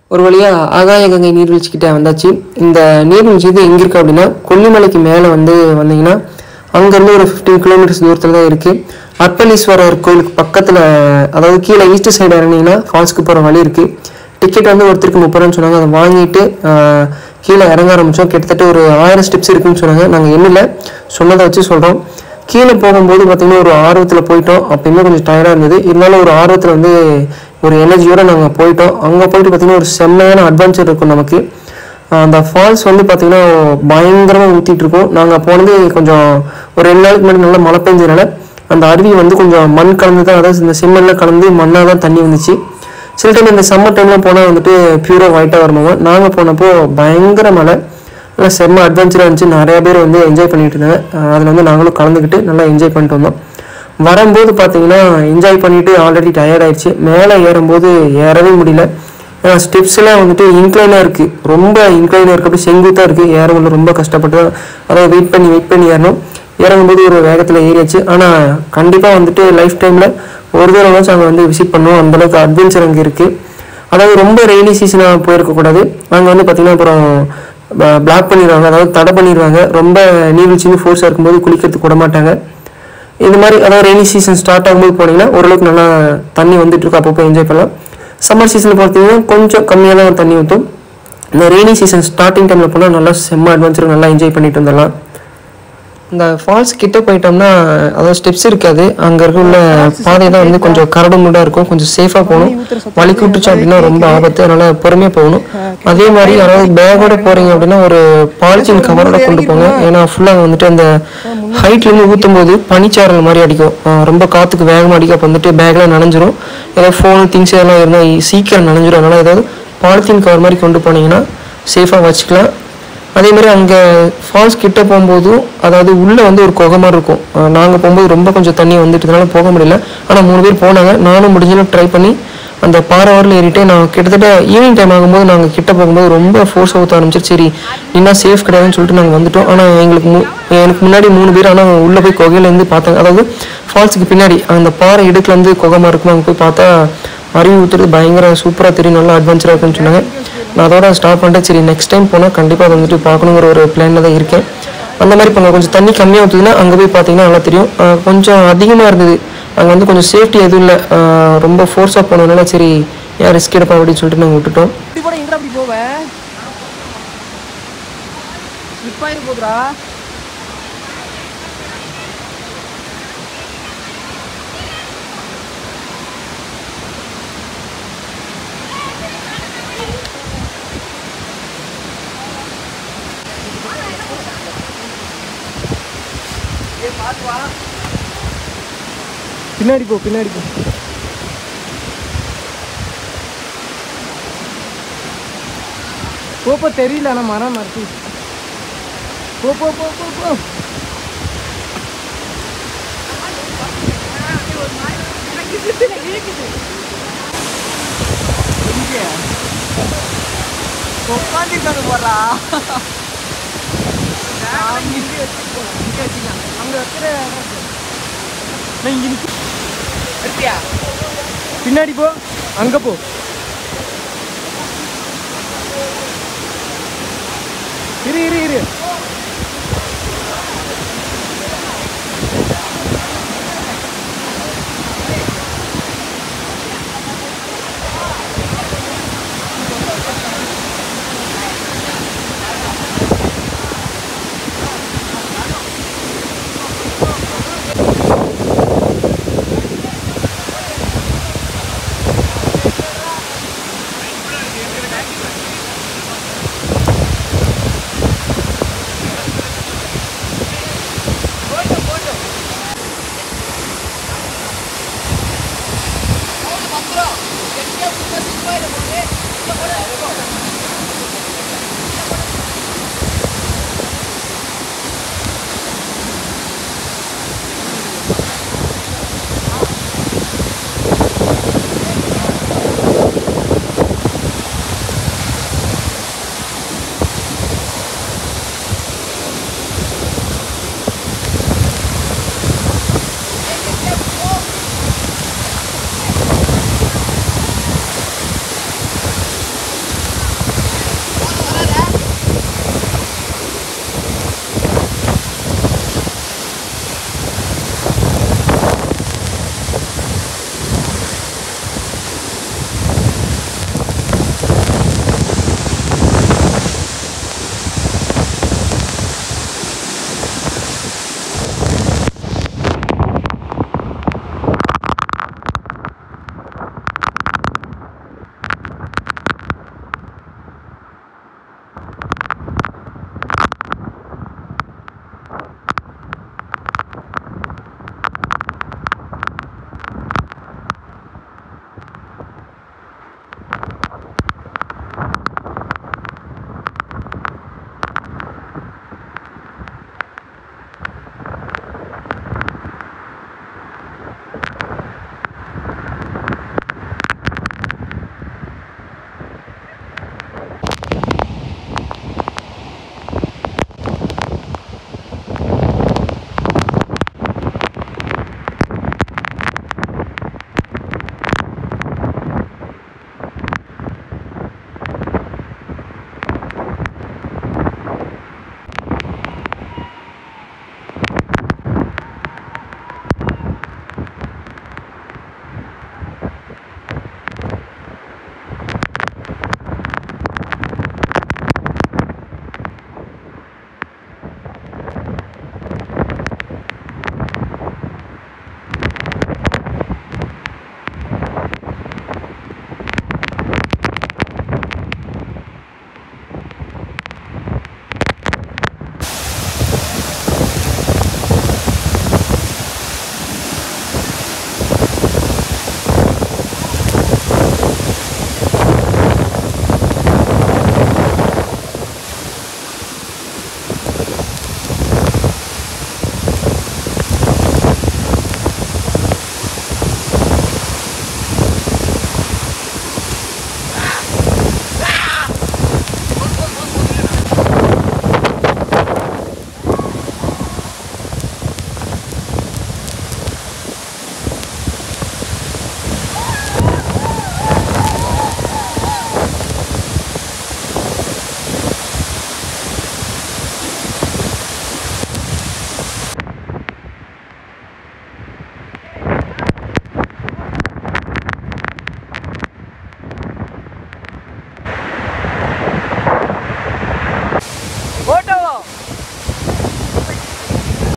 ஒரு வழியாக ஆகாய கங்கை நீர்வீழ்ச்சிக்கிட்ட வந்தாச்சு இந்த நீர்வீழ்ச்சி இது எங்கே இருக்குது அப்படின்னா கொல்லிமலைக்கு மேலே வந்து வந்தீங்கன்னா அங்கேருந்து ஒரு ஃபிஃப்டீன் கிலோமீட்டர்ஸ் தூரத்தில் தான் இருக்குது அர்ப்பணீஸ்வரர் கோயிலுக்கு பக்கத்தில் அதாவது கீழே ஈஸ்ட் சைடு இறங்கினீங்கன்னா ஃபால்ஸ்க்கு போகிற வழி இருக்குது டிக்கெட் வந்து ஒருத்தருக்கு முப்பது ரூபான்னு சொன்னாங்க அதை வாங்கிட்டு ஆஹ், கீழே இறங்க ஆரம்பித்தோம் கிட்டத்தட்ட ஒரு ஆயிரம் ஸ்டெப்ஸ் இருக்குன்னு சொன்னாங்க நாங்கள் எண்ணில் சொன்னதை வச்சு சொல்கிறோம் கீழே போகும்போது பார்த்தீங்கன்னா ஒரு ஆர்வத்தில் போயிட்டோம் அப்பயுமே கொஞ்சம் டயர்டாக இருந்தது இருந்தாலும் ஒரு ஆர்வத்தில் வந்து ஒரு எனர்ஜியோடு நாங்கள் போயிட்டோம் அங்கே போயிட்டு பார்த்தீங்கன்னா ஒரு செம்மையான அட்வென்ச்சர் இருக்கும் நமக்கு ஆஹ் அந்த ஃபால்ஸ் வந்து பார்த்தீங்கன்னா பயங்கரமாக ஊற்றிட்டு இருக்கும் நாங்கள் போனது கொஞ்சம் ஒரு ரெண்டு நாளுக்கு முன்னாடி நல்லா மழை பெஞ்சதுனால அந்த அருவி வந்து கொஞ்சம் மண் கலந்து தான் அதாவது இந்த செம்மண்ணில் கலந்து மண்ணாக தான் தண்ணி வந்துச்சு சில டைம் இந்த சம்மர் டைம்லாம் போனால் வந்துட்டு பியூராக ஒயிட்டாக வருமாங்க நாங்கள் போனப்போ பயங்கர மழை நல்லா செம்ம அட்வென்ச்சராக இருந்துச்சு நிறைய பேர் வந்து என்ஜாய் பண்ணிட்டு இருந்தாங்க அதில் வந்து நாங்களும் கலந்துக்கிட்டு நல்லா என்ஜாய் பண்ணிட்டு வந்தோம் வரும்போது பார்த்தீங்கன்னா என்ஜாய் பண்ணிட்டு ஆல்ரெடி டயர்ட் ஆயிடுச்சு மேலே ஏறும்போது ஏறவே முடியல ஏன்னா ஸ்டெப்ஸ் எல்லாம் வந்துட்டு இன்க்ளைனாக இருக்குது ரொம்ப இன்க்ளைனாக இருக்குது அப்படி செங்குத்தாக இருக்குது ஏறவங்க ரொம்ப கஷ்டப்பட்டு தான் அதாவது வெயிட் பண்ணி வெயிட் பண்ணி ஏறணும் இறங்கும்போது ஒரு வேகத்தில் ஏறியாச்சு ஆனால் கண்டிப்பாக வந்துட்டு லைஃப் டைமில் ஒரு தடவைச்சும் அங்கே வந்து விசிட் பண்ணுவோம் அந்தளவுக்கு அட்வென்ச்சர் அங்கே இருக்குது அதாவது ரொம்ப ரெய்னி சீசனாக போயிருக்கக்கூடாது அங்கே வந்து பார்த்திங்கன்னா அப்புறம் பிளாக் பண்ணிடுவாங்க அதாவது தடை பண்ணிடுவாங்க ரொம்ப நீர்வீழ்ச்சின்னு ஃபோர்ஸாக இருக்கும்போது குளிக்கிறதுக்கு விட மாட்டாங்க இது மாதிரி அதாவது ரெய்னி சீசன் ஸ்டார்ட் ஆகும்போது போனீங்கன்னா ஓரளவுக்கு நல்லா தண்ணி வந்துட்டு இருக்கும் அப்பப்போ என்ஜாய் பண்ணலாம் சம்மர் சீசனில் பார்த்தீங்கன்னா கொஞ்சம் கம்மியாக தான் தண்ணி ஊற்றும் இந்த ரெய்னி சீசன் ஸ்டார்டிங் டைமில் போனால் நல்லா செம்ம அட்வென்ச்சர் நல்லா என்ஜாய் பண்ணிட்டு வந்துடலாம் இந்த ஃபால்ஸ் கிட்ட போயிட்டோம்னா அதாவது ஸ்டெப்ஸ் இருக்காது அங்கே இருக்க உள்ள பாதை தான் வந்து கொஞ்சம் கரடு முடாக இருக்கும் கொஞ்சம் சேஃபாக போகணும் வலிக்கு விட்டுச்சோம் அப்படின்னா ரொம்ப ஆபத்து அதனால் பொறுமையாக போகணும் அதே மாதிரி யாராவது பேக்கோட போகிறீங்க அப்படின்னா ஒரு பாலித்தீன் கவரோட கொண்டு போங்க ஏன்னா ஃபுல்லாக வந்துட்டு அந்த ஹைட்லேருந்து ஊற்றும் போது பனிச்சாரல் மாதிரி அடிக்கும் அஹ் ரொம்ப காற்றுக்கு வேகமாக அடிக்கும் அப்போ வந்துட்டு பேக்கில் நனைஞ்சிரும் ஏதாவது ஃபோன் திங்ஸ் எல்லாம் இருந்தால் சீக்கிரம் நனைஞ்சிரும் அதனால் ஏதாவது பாலித்தீன் கவர் மாதிரி கொண்டு போனீங்கன்னா சேஃபாக வச்சுக்கலாம் அதே மாதிரி அங்கே ஃபால்ஸ் கிட்ட போகும்போதும் அதாவது உள்ளே வந்து ஒரு குகை மாதிரி இருக்கும் நாங்கள் போகும்போது ரொம்ப கொஞ்சம் தண்ணி வந்துட்டதுனால போக முடியல ஆனால் மூணு பேர் போனாங்க நானும் முடிஞ்சாலும் ட்ரை பண்ணி அந்த பாறை வரல ஏறிட்டு நான் கிட்டத்தட்ட ஈவினிங் டைம் ஆகும்போது நாங்கள் கிட்ட போகும்போது ரொம்ப ஃபோர்ஸ் ஊற்ற ஆரம்பிச்சிருச்சு சரி இன்னும் சேஃப் கிடையாதுன்னு சொல்லிட்டு நாங்கள் வந்துட்டோம் ஆனால் எங்களுக்கு மு எனக்கு முன்னாடி மூணு பேர் ஆனால் உள்ளே போய் குகையிலேருந்து பார்த்தாங்க அதாவது ஃபால்ஸுக்கு பின்னாடி அந்த பாறை இடுக்குலேருந்து குகை மாதிரி இருக்கும் அங்கே போய் பார்த்தா அருவி ஊற்றுறது பயங்கர சூப்பராக தெரியும் நல்லா அட்வென்ச்சராக இருக்குன்னு சொன்னாங்க நான் அதோட ஸ்டார்ட் பண்ணிட்டேன் சரி நெக்ஸ்ட் டைம் போனால் கண்டிப்பாக அதை வந்துட்டு பார்க்கணுங்கிற ஒரு பிளானில் தான் இருக்கேன் அந்த மாதிரி இப்போ கொஞ்சம் தண்ணி கம்மியாக ஊற்றுதுன்னா அங்கே போய் பார்த்தீங்கன்னா நல்லா தெரியும் ஆஹ் கொஞ்சம் அதிகமாக இருந்தது அங்கே வந்து கொஞ்சம் சேஃப்டி எதுவும் இல்லை ஆஹ் ரொம்ப ஃபோர்ஸாக போனதுனால சரி ஏன் ரிஸ்க் எடுப்பா அப்படின்னு சொல்லிட்டு நாங்கள் விட்டுட்டோம் இப்படி போட எங்கடா அப்படி போவ ஸ்லிப் ஆயிரு போதுடா பின்னாடி போ பின்னாடி போ போ போ தெரியல ஆனால் மரம் மரத்து போ போ போ போ போ உட்காந்துருக்காங்க போறா அங்க வைக்கிற நான் இங்க நிக்க- எடுத்தியா பின்னாடி போ அங்க போ இரு இரு இரு